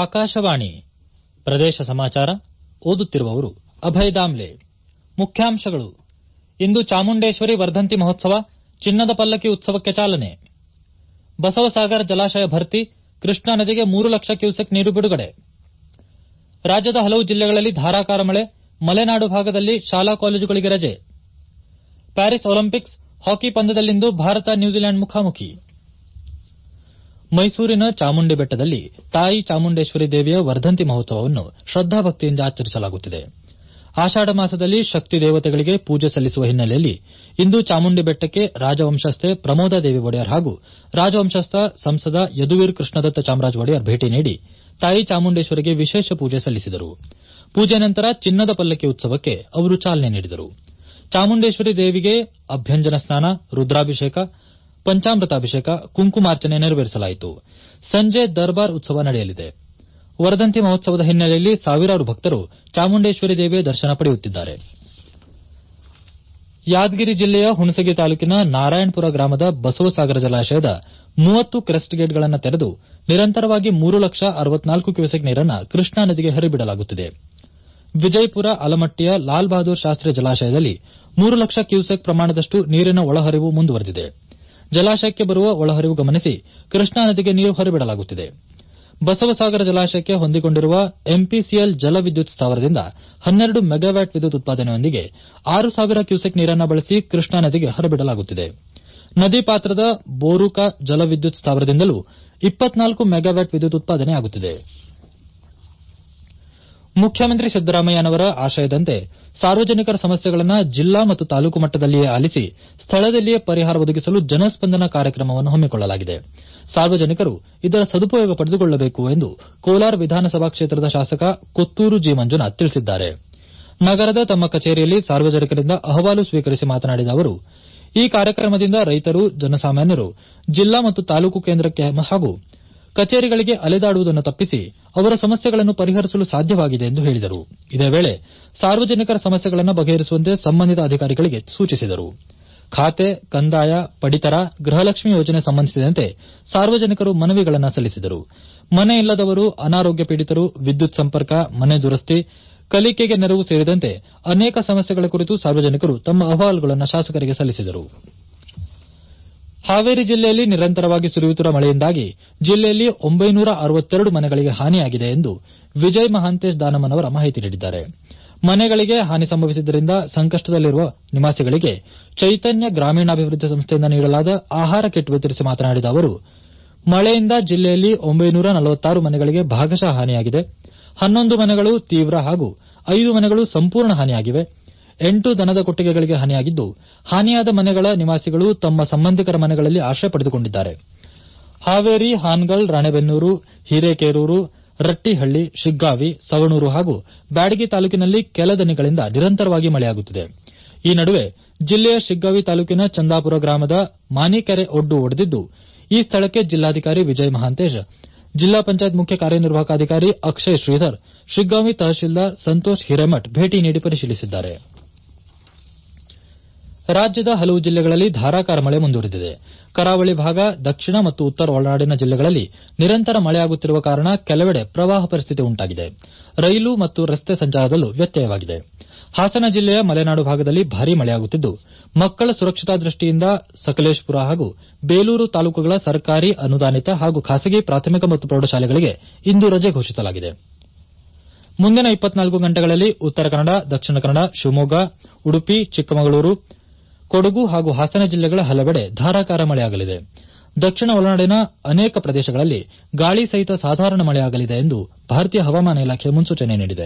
ಆಕಾಶವಾಣಿ ಪ್ರದೇಶ ಸಮಾಚಾರ ಓದುತ್ತಿರುವವರು ಅಭಯ್ ದಾಮ್ಲೆ ಮುಖ್ಯಾಂಶಗಳು ಇಂದು ಚಾಮುಂಡೇಶ್ವರಿ ವರ್ಧಂತಿ ಮಹೋತ್ಸವ ಚಿನ್ನದ ಪಲ್ಲಕ್ಕಿ ಉತ್ಸವಕ್ಕೆ ಚಾಲನೆ ಬಸವಸಾಗರ ಜಲಾಶಯ ಭರ್ತಿ ಕೃಷ್ಣಾ ನದಿಗೆ ಮೂರು ಲಕ್ಷ ಕ್ಯೂಸೆಕ್ ನೀರು ಬಿಡುಗಡೆ ರಾಜ್ಯದ ಹಲವು ಜಿಲ್ಲೆಗಳಲ್ಲಿ ಧಾರಾಕಾರ ಮಳೆ ಮಲೆನಾಡು ಭಾಗದಲ್ಲಿ ಶಾಲಾ ಕಾಲೇಜುಗಳಿಗೆ ರಜೆ ಪ್ಯಾರಿಸ್ ಒಲಿಂಪಿಕ್ಸ್ ಹಾಕಿ ಪಂದ್ಯದಲ್ಲಿಂದು ಭಾರತ ನ್ಯೂಜಿಲೆಂಡ್ ಮುಖಾಮುಖಿ ಮೈಸೂರಿನ ಚಾಮುಂಡಿ ಬೆಟ್ಟದಲ್ಲಿ ತಾಯಿ ಚಾಮುಂಡೇಶ್ವರಿ ದೇವಿಯ ವರ್ಧಂತಿ ಮಹೋತ್ಸವವನ್ನು ಶ್ರದ್ದಾಭಕ್ತಿಯಿಂದ ಆಚರಿಸಲಾಗುತ್ತಿದೆ ಆಷಾಢ ಮಾಸದಲ್ಲಿ ಶಕ್ತಿ ದೇವತೆಗಳಿಗೆ ಪೂಜೆ ಸಲ್ಲಿಸುವ ಹಿನ್ನೆಲೆಯಲ್ಲಿ ಇಂದು ಚಾಮುಂಡಿ ಬೆಟ್ಟಕ್ಕೆ ರಾಜವಂಶಸ್ಥೆ ಪ್ರಮೋದಾದೇವಿ ಒಡೆಯರ್ ಹಾಗೂ ರಾಜವಂಶಸ್ಥ ಸಂಸದ ಯದುವೀರ್ ಕೃಷ್ಣದತ್ತ ಚಾಮರಾಜ ಒಡೆಯರ್ ಭೇಟಿ ನೀಡಿ ತಾಯಿ ಚಾಮುಂಡೇಶ್ವರಿಗೆ ವಿಶೇಷ ಪೂಜೆ ಸಲ್ಲಿಸಿದರು ಪೂಜೆ ನಂತರ ಚಿನ್ನದ ಪಲ್ಲಕ್ಕಿ ಉತ್ಸವಕ್ಕೆ ಅವರು ಚಾಲನೆ ನೀಡಿದರು ಚಾಮುಂಡೇಶ್ವರಿ ದೇವಿಗೆ ಅಭ್ಯಂಜನ ಸ್ನಾನ ರುದ್ರಾಭಿಷೇಕ ಪಂಚಾಮೃತಾಭಿಷೇಕ ಕುಂಕುಮಾರ್ಚನೆ ನೆರವೇರಿಸಲಾಯಿತು ಸಂಜೆ ದರ್ಬಾರ್ ಉತ್ಸವ ನಡೆಯಲಿದೆ ವರ್ಧಂತಿ ಮಹೋತ್ಸವದ ಹಿನ್ನೆಲೆಯಲ್ಲಿ ಸಾವಿರಾರು ಭಕ್ತರು ಚಾಮುಂಡೇಶ್ವರಿ ದೇವಿಯ ದರ್ಶನ ಪಡೆಯುತ್ತಿದ್ದಾರೆ ಯಾದಗಿರಿ ಜಿಲ್ಲೆಯ ಹುಣಸಗಿ ತಾಲೂಕಿನ ನಾರಾಯಣಪುರ ಗ್ರಾಮದ ಬಸವಸಾಗರ ಜಲಾಶಯದ ಮೂವತ್ತು ಕ್ರೆಸ್ಟ್ ಗೇಟ್ಗಳನ್ನು ತೆರೆದು ನಿರಂತರವಾಗಿ ಮೂರು ಲಕ್ಷ ಅರವತ್ನಾಲ್ಕು ಕ್ಯೂಸೆಕ್ ನೀರನ್ನು ಕೃಷ್ಣಾ ನದಿಗೆ ಹರಿಬಿಡಲಾಗುತ್ತಿದೆ ವಿಜಯಪುರ ಅಲಮಟ್ಟಿಯ ಲಾಲ್ ಬಹದ್ದೂರ್ ಶಾಸ್ತ್ರಿ ಜಲಾಶಯದಲ್ಲಿ ಮೂರು ಲಕ್ಷ ಕ್ಯೂಸೆಕ್ ಪ್ರಮಾಣದಷ್ಟು ನೀರಿನ ಒಳಹರಿವು ಮುಂದುವರೆದಿದೆ ಜಲಾಶಯಕ್ಕೆ ಬರುವ ಒಳಹರಿವು ಗಮನಿಸಿ ಕೃಷ್ಣಾ ನದಿಗೆ ನೀರು ಹರಿಬಿಡಲಾಗುತ್ತಿದೆ ಬಸವಸಾಗರ ಜಲಾಶಯಕ್ಕೆ ಹೊಂದಿಕೊಂಡಿರುವ ಎಂಪಿಸಿಎಲ್ ಜಲ ವಿದ್ಯುತ್ ಸ್ಥಾವರದಿಂದ ಹನ್ನೆರಡು ಮೆಗಾವ್ಯಾಟ್ ವಿದ್ಯುತ್ ಉತ್ಪಾದನೆಯೊಂದಿಗೆ ಆರು ಸಾವಿರ ಕ್ಯೂಸೆಕ್ ನೀರನ್ನು ಬಳಸಿ ಕೃಷ್ಣಾ ನದಿಗೆ ಹರಿಬಿಡಲಾಗುತ್ತಿದೆ ನದಿ ಪಾತ್ರದ ಬೋರೂಕ ಜಲ ವಿದ್ಯುತ್ ಸ್ಥಾವರದಿಂದಲೂ ಇಪ್ಪತ್ನಾಲ್ಕು ಮೆಗಾವ್ಯಾಟ್ ವಿದ್ಯುತ್ ಉತ್ಪಾದನೆಯಾಗುತ್ತಿದೆ ಮುಖ್ಯಮಂತ್ರಿ ಸಿದ್ದರಾಮಯ್ಯನವರ ಆಶಯದಂತೆ ಸಾರ್ವಜನಿಕರ ಸಮಸ್ಯೆಗಳನ್ನು ಜಿಲ್ಲಾ ಮತ್ತು ತಾಲೂಕು ಮಟ್ಟದಲ್ಲಿಯೇ ಆಲಿಸಿ ಸ್ಥಳದಲ್ಲಿಯೇ ಪರಿಹಾರ ಒದಗಿಸಲು ಜನಸ್ಪಂದನ ಕಾರ್ಯಕ್ರಮವನ್ನು ಹಮ್ಮಿಕೊಳ್ಳಲಾಗಿದೆ ಸಾರ್ವಜನಿಕರು ಇದರ ಸದುಪಯೋಗ ಪಡೆದುಕೊಳ್ಳಬೇಕು ಎಂದು ಕೋಲಾರ ವಿಧಾನಸಭಾ ಕ್ಷೇತ್ರದ ಶಾಸಕ ಕೊತ್ತೂರು ಜಿ ಮಂಜುನಾಥ್ ತಿಳಿಸಿದ್ದಾರೆ ನಗರದ ತಮ್ಮ ಕಚೇರಿಯಲ್ಲಿ ಸಾರ್ವಜನಿಕರಿಂದ ಅಹವಾಲು ಸ್ವೀಕರಿಸಿ ಮಾತನಾಡಿದ ಅವರು ಈ ಕಾರ್ಯಕ್ರಮದಿಂದ ರೈತರು ಜನಸಾಮಾನ್ಯರು ಜಿಲ್ಲಾ ಮತ್ತು ತಾಲೂಕು ಕೇಂದ್ರಕ್ಕೆ ಹಾಗೂ ಕಚೇರಿಗಳಿಗೆ ಅಲೆದಾಡುವುದನ್ನು ತಪ್ಪಿಸಿ ಅವರ ಸಮಸ್ಯೆಗಳನ್ನು ಪರಿಹರಿಸಲು ಸಾಧ್ಯವಾಗಿದೆ ಎಂದು ಹೇಳಿದರು ಇದೇ ವೇಳೆ ಸಾರ್ವಜನಿಕರ ಸಮಸ್ಯೆಗಳನ್ನು ಬಗೆಹರಿಸುವಂತೆ ಸಂಬಂಧಿತ ಅಧಿಕಾರಿಗಳಿಗೆ ಸೂಚಿಸಿದರು ಖಾತೆ ಕಂದಾಯ ಪಡಿತರ ಗೃಹಲಕ್ಷ್ಮಿ ಯೋಜನೆ ಸಂಬಂಧಿಸಿದಂತೆ ಸಾರ್ವಜನಿಕರು ಮನವಿಗಳನ್ನು ಸಲ್ಲಿಸಿದರು ಮನೆ ಇಲ್ಲದವರು ಅನಾರೋಗ್ಯ ಪೀಡಿತರು ವಿದ್ಯುತ್ ಸಂಪರ್ಕ ಮನೆ ದುರಸ್ತಿ ಕಲಿಕೆಗೆ ನೆರವು ಸೇರಿದಂತೆ ಅನೇಕ ಸಮಸ್ಯೆಗಳ ಕುರಿತು ಸಾರ್ವಜನಿಕರು ತಮ್ಮ ಅಹವಾಲುಗಳನ್ನು ಶಾಸಕರಿಗೆ ಸಲ್ಲಿಸಿದರು ಹಾವೇರಿ ಜಿಲ್ಲೆಯಲ್ಲಿ ನಿರಂತರವಾಗಿ ಸುರಿಯುತ್ತಿರುವ ಮಳೆಯಿಂದಾಗಿ ಜಿಲ್ಲೆಯಲ್ಲಿ ಒಂಬೈನೂರ ಅರವತ್ತೆರಡು ಮನೆಗಳಿಗೆ ಹಾನಿಯಾಗಿದೆ ಎಂದು ವಿಜಯ್ ಮಹಾಂತೇಶ್ ದಾನಮ್ಮನವರ ಮಾಹಿತಿ ನೀಡಿದ್ದಾರೆ ಮನೆಗಳಿಗೆ ಹಾನಿ ಸಂಭವಿಸಿದ್ದರಿಂದ ಸಂಕಷ್ಟದಲ್ಲಿರುವ ನಿವಾಸಿಗಳಿಗೆ ಚೈತನ್ಯ ಗ್ರಾಮೀಣಾಭಿವೃದ್ಧಿ ಸಂಸ್ಥೆಯಿಂದ ನೀಡಲಾದ ಆಹಾರ ಕಿಟ್ ವಿತರಿಸಿ ಮಾತನಾಡಿದ ಅವರು ಮಳೆಯಿಂದ ಜಿಲ್ಲೆಯಲ್ಲಿ ಒಂಬೈನೂರ ನಲವತ್ತಾರು ಮನೆಗಳಿಗೆ ಭಾಗಶಃ ಹಾನಿಯಾಗಿದೆ ಹನ್ನೊಂದು ಮನೆಗಳು ತೀವ್ರ ಹಾಗೂ ಐದು ಮನೆಗಳು ಸಂಪೂರ್ಣ ಹಾನಿಯಾಗಿವೆ ಎಂಟು ದನದ ಕೊಟ್ಟಿಗೆಗಳಿಗೆ ಹಾನಿಯಾಗಿದ್ದು ಹಾನಿಯಾದ ಮನೆಗಳ ನಿವಾಸಿಗಳು ತಮ್ಮ ಸಂಬಂಧಿಕರ ಮನೆಗಳಲ್ಲಿ ಆಶ್ರಯ ಪಡೆದುಕೊಂಡಿದ್ದಾರೆ ಹಾವೇರಿ ಹಾನಗಲ್ ರಾಣೆಬೆನ್ನೂರು ಹಿರೇಕೇರೂರು ರಟ್ಟಿಹಳ್ಳಿ ಶಿಗ್ಗಾವಿ ಸವಣೂರು ಹಾಗೂ ಬ್ಯಾಡಗಿ ತಾಲೂಕಿನಲ್ಲಿ ಕೆಲ ದಿನಗಳಿಂದ ನಿರಂತರವಾಗಿ ಮಳೆಯಾಗುತ್ತಿದೆ ಈ ನಡುವೆ ಜಿಲ್ಲೆಯ ಶಿಗ್ಗಾವಿ ತಾಲೂಕಿನ ಚಂದಾಪುರ ಗ್ರಾಮದ ಮಾನಿಕೆರೆ ಒಡ್ಡು ಒಡೆದಿದ್ದು ಈ ಸ್ಥಳಕ್ಕೆ ಜಿಲ್ಲಾಧಿಕಾರಿ ವಿಜಯ್ ಮಹಾಂತೇಶ್ ಜಿಲ್ಲಾ ಪಂಚಾಯತ್ ಮುಖ್ಯ ಕಾರ್ಯನಿರ್ವಾಹಕ ಅಧಿಕಾರಿ ಅಕ್ಷಯ್ ಶ್ರೀಧರ್ ಶಿಗ್ಗಾವಿ ತಹಶೀಲ್ದಾರ್ ಸಂತೋಷ್ ಹಿರೇಮಠ್ ಭೇಟಿ ನೀಡಿ ಪರಿಶೀಲಿಸಿದ್ದಾರೆ ರಾಜ್ಯದ ಹಲವು ಜಿಲ್ಲೆಗಳಲ್ಲಿ ಧಾರಾಕಾರ ಮಳೆ ಮುಂದುವರೆದಿದೆ ಕರಾವಳಿ ಭಾಗ ದಕ್ಷಿಣ ಮತ್ತು ಉತ್ತರ ಒಳನಾಡಿನ ಜಿಲ್ಲೆಗಳಲ್ಲಿ ನಿರಂತರ ಮಳೆಯಾಗುತ್ತಿರುವ ಕಾರಣ ಕೆಲವೆಡೆ ಪ್ರವಾಹ ಪರಿಸ್ಥಿತಿ ಉಂಟಾಗಿದೆ ರೈಲು ಮತ್ತು ರಸ್ತೆ ಸಂಚಾರದಲ್ಲೂ ವ್ಯತ್ಯಯವಾಗಿದೆ ಹಾಸನ ಜಿಲ್ಲೆಯ ಮಲೆನಾಡು ಭಾಗದಲ್ಲಿ ಭಾರೀ ಮಳೆಯಾಗುತ್ತಿದ್ದು ಮಕ್ಕಳ ಸುರಕ್ಷತಾ ದೃಷ್ಟಿಯಿಂದ ಸಕಲೇಶಪುರ ಹಾಗೂ ಬೇಲೂರು ತಾಲೂಕುಗಳ ಸರ್ಕಾರಿ ಅನುದಾನಿತ ಹಾಗೂ ಖಾಸಗಿ ಪ್ರಾಥಮಿಕ ಮತ್ತು ಪ್ರೌಢಶಾಲೆಗಳಿಗೆ ಇಂದು ರಜೆ ಘೋಷಿಸಲಾಗಿದೆ ಮುಂದಿನ ಇಪ್ಪತ್ನಾಲ್ಕು ಗಂಟೆಗಳಲ್ಲಿ ಉತ್ತರ ಕನ್ನಡ ದಕ್ಷಿಣ ಕನ್ನಡ ಶಿವಮೊಗ್ಗ ಉಡುಪಿ ಚಿಕ್ಕಮಗಳೂರು ಕೊಡಗು ಹಾಗೂ ಹಾಸನ ಜಿಲ್ಲೆಗಳ ಹಲವೆಡೆ ಧಾರಾಕಾರ ಮಳೆಯಾಗಲಿದೆ ದಕ್ಷಿಣ ಒಳನಾಡಿನ ಅನೇಕ ಪ್ರದೇಶಗಳಲ್ಲಿ ಗಾಳಿ ಸಹಿತ ಸಾಧಾರಣ ಮಳೆಯಾಗಲಿದೆ ಎಂದು ಭಾರತೀಯ ಹವಾಮಾನ ಇಲಾಖೆ ಮುನ್ಸೂಚನೆ ನೀಡಿದೆ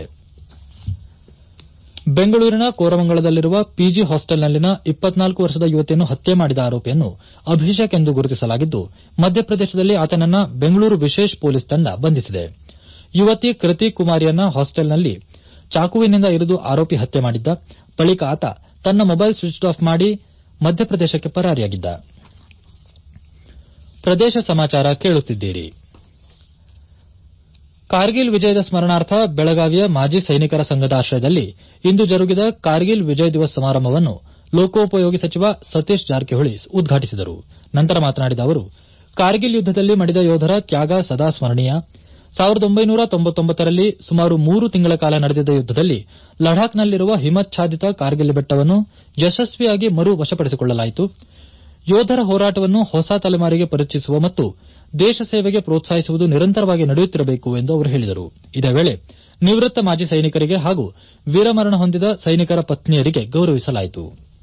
ಬೆಂಗಳೂರಿನ ಕೋರಮಂಗಲದಲ್ಲಿರುವ ಪಿಜಿ ಹಾಸ್ಟೆಲ್ನಲ್ಲಿನ ಇಪ್ಪತ್ನಾಲ್ಕು ವರ್ಷದ ಯುವತಿಯನ್ನು ಹತ್ಯೆ ಮಾಡಿದ ಆರೋಪಿಯನ್ನು ಅಭಿಷೇಕ್ ಎಂದು ಗುರುತಿಸಲಾಗಿದ್ದು ಮಧ್ಯಪ್ರದೇಶದಲ್ಲಿ ಆತನನ್ನ ಬೆಂಗಳೂರು ವಿಶೇಷ ಪೊಲೀಸ್ ತಂಡ ಬಂಧಿಸಿದೆ ಯುವತಿ ಕೃತಿ ಕುಮಾರಿಯನ್ನ ಹಾಸ್ಟೆಲ್ನಲ್ಲಿ ಚಾಕುವಿನಿಂದ ಇರಿದು ಆರೋಪಿ ಹತ್ಯೆ ಮಾಡಿದ್ದ ಬಳಿಕ ಆತ ತನ್ನ ಮೊಬೈಲ್ ಸ್ವಿಚ್ ಆಫ್ ಮಾಡಿ ಮಧ್ಯಪ್ರದೇಶಕ್ಕೆ ಪರಾರಿಯಾಗಿದ್ದ ಪ್ರದೇಶ ಸಮಾಚಾರ ಕೇಳುತ್ತಿದ್ದೀರಿ ಕಾರ್ಗಿಲ್ ವಿಜಯದ ಸ್ಮರಣಾರ್ಥ ಬೆಳಗಾವಿಯ ಮಾಜಿ ಸೈನಿಕರ ಸಂಘದ ಆಶ್ರಯದಲ್ಲಿ ಇಂದು ಜರುಗಿದ ಕಾರ್ಗಿಲ್ ವಿಜಯ್ ದಿವಸ್ ಸಮಾರಂಭವನ್ನು ಲೋಕೋಪಯೋಗಿ ಸಚಿವ ಸತೀಶ್ ಜಾರಕಿಹೊಳಿ ಉದ್ಘಾಟಿಸಿದರು ನಂತರ ಮಾತನಾಡಿದ ಅವರು ಕಾರ್ಗಿಲ್ ಯುದ್ದದಲ್ಲಿ ಮಡಿದ ಯೋಧರ ತ್ಯಾಗ ಸದಾ ಸ್ಮರಣೀಯ ಸಾವಿರದ ಒಂಬೈನೂರ ತೊಂಬತ್ತೊಂಬತ್ತರಲ್ಲಿ ಸುಮಾರು ಮೂರು ತಿಂಗಳ ಕಾಲ ನಡೆದಿದ್ದ ಯುದ್ದದಲ್ಲಿ ಲಡಾಖ್ನಲ್ಲಿರುವ ಹಿಮಚ್ಛಾದಿತ ಕಾರ್ಗಿಲ್ ಬೆಟ್ಟವನ್ನು ಯಶಸ್ವಿಯಾಗಿ ಮರು ವಶಪಡಿಸಿಕೊಳ್ಳಲಾಯಿತು ಯೋಧರ ಹೋರಾಟವನ್ನು ಹೊಸ ತಲೆಮಾರಿಗೆ ಪರಿಚಯಿಸುವ ಮತ್ತು ದೇಶ ಸೇವೆಗೆ ಪ್ರೋತ್ಸಾಹಿಸುವುದು ನಿರಂತರವಾಗಿ ನಡೆಯುತ್ತಿರಬೇಕು ಎಂದು ಅವರು ಹೇಳಿದರು ಇದೇ ವೇಳೆ ನಿವೃತ್ತ ಮಾಜಿ ಸೈನಿಕರಿಗೆ ಹಾಗೂ ವೀರಮರಣ ಹೊಂದಿದ ಸೈನಿಕರ ಪತ್ನಿಯರಿಗೆ ಗೌರವಿಸಲಾಯಿತು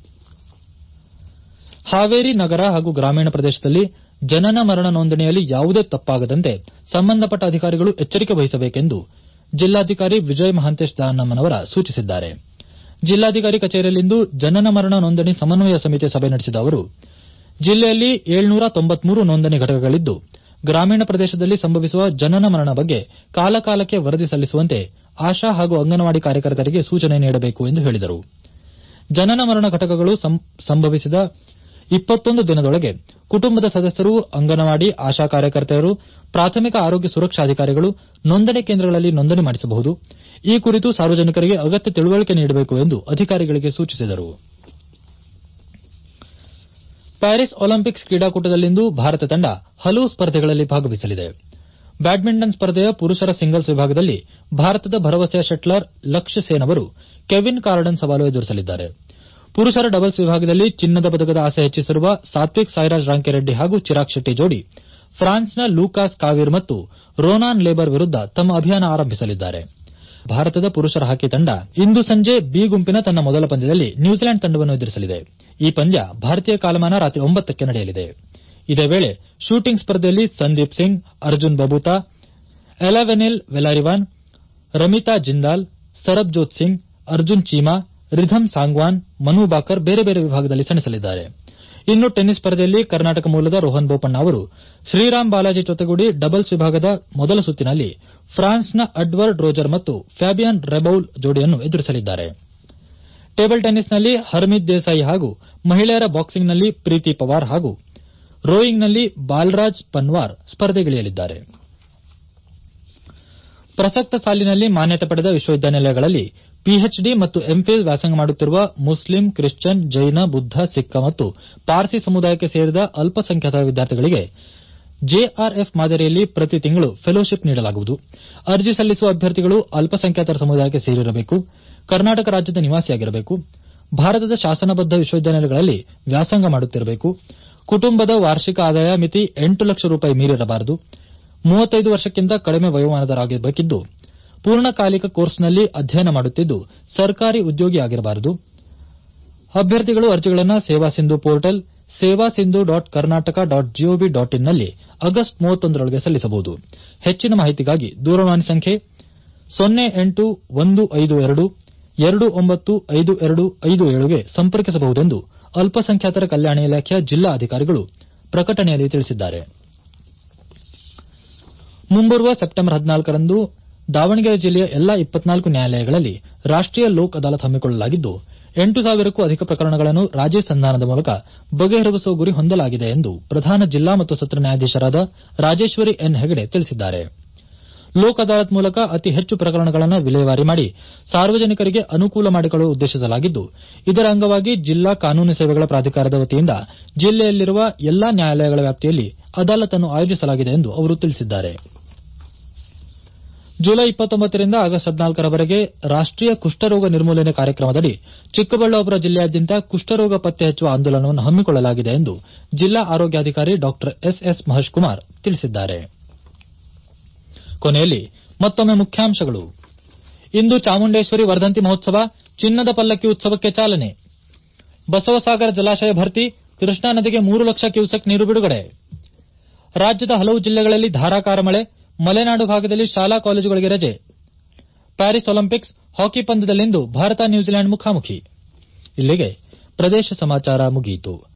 ಹಾವೇರಿ ನಗರ ಹಾಗೂ ಗ್ರಾಮೀಣ ಪ್ರದೇಶದಲ್ಲಿ ಜನನ ಮರಣ ನೋಂದಣಿಯಲ್ಲಿ ಯಾವುದೇ ತಪ್ಪಾಗದಂತೆ ಸಂಬಂಧಪಟ್ಟ ಅಧಿಕಾರಿಗಳು ಎಚ್ಚರಿಕೆ ವಹಿಸಬೇಕೆಂದು ಜಿಲ್ಲಾಧಿಕಾರಿ ವಿಜಯ್ ಮಹಾಂತೇಶ್ ದಾನಮ್ಮನವರ ಸೂಚಿಸಿದ್ದಾರೆ ಜಿಲ್ಲಾಧಿಕಾರಿ ಕಚೇರಿಯಲ್ಲಿಂದು ಜನನ ಮರಣ ನೋಂದಣಿ ಸಮನ್ವಯ ಸಮಿತಿ ಸಭೆ ನಡೆಸಿದ ಅವರು ಜಿಲ್ಲೆಯಲ್ಲಿ ಏಳ್ನೂರ ತೊಂಬತ್ಮೂರು ನೋಂದಣಿ ಘಟಕಗಳಿದ್ದು ಗ್ರಾಮೀಣ ಪ್ರದೇಶದಲ್ಲಿ ಸಂಭವಿಸುವ ಜನನ ಮರಣ ಬಗ್ಗೆ ಕಾಲಕಾಲಕ್ಕೆ ವರದಿ ಸಲ್ಲಿಸುವಂತೆ ಆಶಾ ಹಾಗೂ ಅಂಗನವಾಡಿ ಕಾರ್ಯಕರ್ತರಿಗೆ ಸೂಚನೆ ನೀಡಬೇಕು ಎಂದು ಹೇಳಿದರು ಜನನ ಮರಣ ಘಟಕಗಳು ಸಂಭವಿಸಿದ ಇಪ್ಪತ್ತೊಂದು ದಿನದೊಳಗೆ ಕುಟುಂಬದ ಸದಸ್ಯರು ಅಂಗನವಾಡಿ ಆಶಾ ಕಾರ್ಯಕರ್ತೆಯರು ಪ್ರಾಥಮಿಕ ಆರೋಗ್ಯ ಸುರಕ್ಷಾಧಿಕಾರಿಗಳು ನೋಂದಣಿ ಕೇಂದ್ರಗಳಲ್ಲಿ ನೋಂದಣಿ ಮಾಡಿಸಬಹುದು ಈ ಕುರಿತು ಸಾರ್ವಜನಿಕರಿಗೆ ಅಗತ್ಯ ತಿಳುವಳಿಕೆ ನೀಡಬೇಕು ಎಂದು ಅಧಿಕಾರಿಗಳಿಗೆ ಸೂಚಿಸಿದರು ಪ್ಯಾರಿಸ್ ಒಲಿಂಪಿಕ್ಸ್ ಕ್ರೀಡಾಕೂಟದಲ್ಲಿಂದು ಭಾರತ ತಂಡ ಹಲವು ಸ್ಪರ್ಧೆಗಳಲ್ಲಿ ಭಾಗವಹಿಸಲಿದೆ ಬ್ಯಾಡ್ಮಿಂಟನ್ ಸ್ಪರ್ಧೆಯ ಪುರುಷರ ಸಿಂಗಲ್ಸ್ ವಿಭಾಗದಲ್ಲಿ ಭಾರತದ ಭರವಸೆಯ ಶಟ್ಲರ್ ಲಕ್ಷ್ಯ ಸೇನ್ ಅವರು ಕೆವಿನ್ ಕಾರ್ಡನ್ ಸವಾಲು ಎದುರಿಸಲಿದ್ದಾರೆ ಪುರುಷರ ಡಬಲ್ಸ್ ವಿಭಾಗದಲ್ಲಿ ಚಿನ್ನದ ಪದಕದ ಆಸೆ ಹೆಚ್ಚಿಸಿರುವ ಸಾತ್ವಿಕ್ ಸಾಯಿರಾಜ್ ರಾಂಕಿರೆಡ್ಡಿ ಹಾಗೂ ಚಿರಾಗ್ ಶೆಟ್ಟಿ ಜೋಡಿ ಫ್ರಾನ್ಸ್ನ ಲೂಕಾಸ್ ಕಾವೀರ್ ಮತ್ತು ರೋನಾನ್ ಲೇಬರ್ ವಿರುದ್ದ ತಮ್ಮ ಅಭಿಯಾನ ಆರಂಭಿಸಲಿದ್ದಾರೆ ಭಾರತದ ಪುರುಷರ ಹಾಕಿ ತಂಡ ಇಂದು ಸಂಜೆ ಬಿ ಗುಂಪಿನ ತನ್ನ ಮೊದಲ ಪಂದ್ಯದಲ್ಲಿ ನ್ಯೂಜಿಲೆಂಡ್ ತಂಡವನ್ನು ಎದುರಿಸಲಿದೆ ಈ ಪಂದ್ಯ ಭಾರತೀಯ ಕಾಲಮಾನ ರಾತ್ರಿ ಒಂಬತ್ತಕ್ಕೆ ನಡೆಯಲಿದೆ ಇದೇ ವೇಳೆ ಶೂಟಿಂಗ್ ಸ್ಪರ್ಧೆಯಲ್ಲಿ ಸಂದೀಪ್ ಸಿಂಗ್ ಅರ್ಜುನ್ ಬಬೂತಾ ಎಲಾವೆನಿಲ್ ವೆಲಾರಿವಾನ್ ರಮಿತಾ ಜಿಂದಾಲ್ ಸರಬ್ಜೋತ್ ಸಿಂಗ್ ಅರ್ಜುನ್ ಚೀಮಾ ರಿಧಮ್ ಸಾಂಗ್ವಾನ್ ಮನು ಬಾಕರ್ ಬೇರೆ ಬೇರೆ ವಿಭಾಗದಲ್ಲಿ ಸೆಣಸಲಿದ್ದಾರೆ ಇನ್ನು ಟೆನ್ನಿಸ್ ಸ್ಪರ್ಧೆಯಲ್ಲಿ ಕರ್ನಾಟಕ ಮೂಲದ ರೋಹನ್ ಬೋಪಣ್ಣ ಅವರು ಶ್ರೀರಾಮ್ ಬಾಲಾಜಿ ಜೊತೆಗೂಡಿ ಡಬಲ್ಸ್ ವಿಭಾಗದ ಮೊದಲ ಸುತ್ತಿನಲ್ಲಿ ಫ್ರಾನ್ಸ್ನ ಅಡ್ವರ್ಡ್ ರೋಜರ್ ಮತ್ತು ಫ್ಯಾಬಿಯನ್ ರೆಬೌಲ್ ಜೋಡಿಯನ್ನು ಎದುರಿಸಲಿದ್ದಾರೆ ಟೇಬಲ್ ಟೆನ್ನಿಸ್ನಲ್ಲಿ ಹರ್ಮಿತ್ ದೇಸಾಯಿ ಹಾಗೂ ಮಹಿಳೆಯರ ಬಾಕ್ಸಿಂಗ್ನಲ್ಲಿ ಪ್ರೀತಿ ಪವಾರ್ ಹಾಗೂ ರೋಯಿಂಗ್ನಲ್ಲಿ ಬಾಲ್ರಾಜ್ ಪನ್ವಾರ್ ಸ್ಪರ್ಧೆಗಿಳಿಯಲಿದ್ದಾರೆ ಪ್ರಸಕ್ತ ಸಾಲಿನಲ್ಲಿ ಮಾನ್ಯತೆ ಪಡೆದ ವಿಶ್ವವಿದ್ಯಾನಿಲಯಗಳಲ್ಲಿ ಪಿಎಚ್ಡಿ ಮತ್ತು ಎಂಫಿಲ್ ವ್ಯಾಸಂಗ ಮಾಡುತ್ತಿರುವ ಮುಸ್ಲಿಂ ಕ್ರಿಶ್ಚಿಯನ್ ಜೈನ ಬುದ್ದ ಸಿಖ್ ಮತ್ತು ಪಾರ್ಸಿ ಸಮುದಾಯಕ್ಕೆ ಸೇರಿದ ಅಲ್ಪಸಂಖ್ಯಾತ ವಿದ್ಯಾರ್ಥಿಗಳಿಗೆ ಜೆಆರ್ಎಫ್ ಮಾದರಿಯಲ್ಲಿ ಪ್ರತಿ ತಿಂಗಳು ಫೆಲೋಶಿಪ್ ನೀಡಲಾಗುವುದು ಅರ್ಜಿ ಸಲ್ಲಿಸುವ ಅಭ್ಯರ್ಥಿಗಳು ಅಲ್ಪಸಂಖ್ಯಾತರ ಸಮುದಾಯಕ್ಕೆ ಸೇರಿರಬೇಕು ಕರ್ನಾಟಕ ರಾಜ್ಯದ ನಿವಾಸಿಯಾಗಿರಬೇಕು ಭಾರತದ ಶಾಸನಬದ್ದ ವಿಶ್ವವಿದ್ಯಾನಿಲಯಗಳಲ್ಲಿ ವ್ಯಾಸಂಗ ಮಾಡುತ್ತಿರಬೇಕು ಕುಟುಂಬದ ವಾರ್ಷಿಕ ಆದಾಯ ಮಿತಿ ಎಂಟು ಲಕ್ಷ ರೂಪಾಯಿ ಮೀರಿರಬಾರದು ಮೂವತ್ತೈದು ವರ್ಷಕ್ಕಿಂತ ಕಡಿಮೆ ವಯೋಮಾನದವರಾಗಿರಬೇಕಿದ್ದು ಪೂರ್ಣಕಾಲಿಕ ಕೋರ್ಸ್ನಲ್ಲಿ ಅಧ್ಯಯನ ಮಾಡುತ್ತಿದ್ದು ಸರ್ಕಾರಿ ಉದ್ಯೋಗಿಯಾಗಿರಬಾರದು ಅಭ್ಯರ್ಥಿಗಳು ಅರ್ಜಿಗಳನ್ನು ಸೇವಾ Sindhu portal Seva Sindhu dot Karnataka dot GOV dot ಇನ್ನಲ್ಲಿ ಆಗಸ್ಟ್ ಮೂವತ್ತೊಂದರೊಳಗೆ ಸಲ್ಲಿಸಬಹುದು ಹೆಚ್ಚಿನ ಮಾಹಿತಿಗಾಗಿ ದೂರವಾಣಿ ಸಂಖ್ಯೆ ಸೊನ್ನೆ ಎಂಟು ಒಂದು ಐದು ಎರಡು ಎರಡು ಒಂಬತ್ತು ಐದು ಎರಡು ಐದು ಏಳುಗೆ ಸಂಪರ್ಕಿಸಬಹುದೆಂದು ಅಲ್ಪಸಂಖ್ಯಾತರ ಕಲ್ಯಾಣ ಇಲಾಖೆಯ ಜಿಲ್ಲಾ ಅಧಿಕಾರಿಗಳು ಪ್ರಕಟಣೆಯಲ್ಲಿ ತಿಳಿಸಿದ್ದಾರೆ ಮುಂಬರುವ ಸೆಪ್ಟೆಂಬರ್ ಹದಿನಾಲ್ಕರಂದು ದಾವಣಗೆರೆ ಜಿಲ್ಲೆಯ ಎಲ್ಲಾ ಇಪ್ಪತ್ನಾಲ್ಕು ನ್ಯಾಯಾಲಯಗಳಲ್ಲಿ ರಾಷ್ಟೀಯ ಲೋಕ್ ಅದಾಲತ್ ಹಮ್ಮಿಕೊಳ್ಳಲಾಗಿದ್ದು ಎಂಟು ಸಾವಿರಕ್ಕೂ ಅಧಿಕ ಪ್ರಕರಣಗಳನ್ನು ರಾಜಿ ಸಂಧಾನದ ಮೂಲಕ ಬಗೆಹರಿಸುವ ಗುರಿ ಹೊಂದಲಾಗಿದೆ ಎಂದು ಪ್ರಧಾನ ಜಿಲ್ಲಾ ಮತ್ತು ಸತ್ರ ನ್ಯಾಯಾಧೀಶರಾದ ರಾಜೇಶ್ವರಿ ಎನ್ ಹೆಗಡೆ ತಿಳಿಸಿದ್ದಾರೆ ಲೋಕ್ ಅದಾಲತ್ ಮೂಲಕ ಅತಿ ಹೆಚ್ಚು ಪ್ರಕರಣಗಳನ್ನು ವಿಲೇವಾರಿ ಮಾಡಿ ಸಾರ್ವಜನಿಕರಿಗೆ ಅನುಕೂಲ ಮಾಡಿಕೊಳ್ಳಲು ಉದ್ದೇಶಿಸಲಾಗಿದ್ದು ಇದರ ಅಂಗವಾಗಿ ಜಿಲ್ಲಾ ಕಾನೂನು ಸೇವೆಗಳ ಪ್ರಾಧಿಕಾರದ ವತಿಯಿಂದ ಜಿಲ್ಲೆಯಲ್ಲಿರುವ ಎಲ್ಲಾ ನ್ಯಾಯಾಲಯಗಳ ವ್ಯಾಪ್ತಿಯಲ್ಲಿ ಅದಾಲತ್ ಅನ್ನು ಆಯೋಜಿಸಲಾಗಿದೆ ಎಂದು ಅವರು ತಿಳಿಸಿದ್ದಾರೆ ಜುಲೈ ಇಪ್ಪತ್ತೊಂಬತ್ತರಿಂದ ಆಗಸ್ಟ್ ಹದಿನಾಲ್ಕರವರೆಗೆ ರಾಷ್ಟೀಯ ಕುಷ್ಠರೋಗ ನಿರ್ಮೂಲನೆ ಕಾರ್ಯಕ್ರಮದಡಿ ಚಿಕ್ಕಬಳ್ಳಾಪುರ ಜಿಲ್ಲೆಯಾದ್ಯಂತ ಕುಷ್ಠರೋಗ ಪತ್ತೆ ಹಚ್ಚುವ ಆಂದೋಲನವನ್ನು ಹಮ್ಮಿಕೊಳ್ಳಲಾಗಿದೆ ಎಂದು ಜಿಲ್ಲಾ ಆರೋಗ್ಯಾಧಿಕಾರಿ ಡಾ ಎಸ್ಎಸ್ ಮಹೇಶ್ ಕುಮಾರ್ ತಿಳಿಸಿದ್ದಾರೆ ಕೊನೆಯಲ್ಲಿ ಮತ್ತೊಮ್ಮೆ ಮುಖ್ಯಾಂಶಗಳು ಇಂದು ಚಾಮುಂಡೇಶ್ವರಿ ವರ್ಧಂತಿ ಮಹೋತ್ಸವ ಚಿನ್ನದ ಪಲ್ಲಕ್ಕಿ ಉತ್ಸವಕ್ಕೆ ಚಾಲನೆ ಬಸವಸಾಗರ ಜಲಾಶಯ ಭರ್ತಿ ಕೃಷ್ಣಾ ನದಿಗೆ ಮೂರು ಲಕ್ಷ ಕ್ಯೂಸೆಕ್ ನೀರು ಬಿಡುಗಡೆ ರಾಜ್ಯದ ಹಲವು ಜಿಲ್ಲೆಗಳಲ್ಲಿ ಧಾರಾಕಾರ ಮಳೆ ಮಲೆನಾಡು ಭಾಗದಲ್ಲಿ ಶಾಲಾ ಕಾಲೇಜುಗಳಿಗೆ ರಜೆ ಪ್ಯಾರಿಸ್ ಒಲಿಂಪಿಕ್ಸ್ ಹಾಕಿ ಪಂದ್ಯದಲ್ಲಿಂದು ಭಾರತ ನ್ಯೂಜಿಲೆಂಡ್ ಮುಖಾಮುಖಿ ಇಲ್ಲಿಗೆ ಪ್ರದೇಶ ಸಮಾಚಾರ ಮುಗಿಯಿತು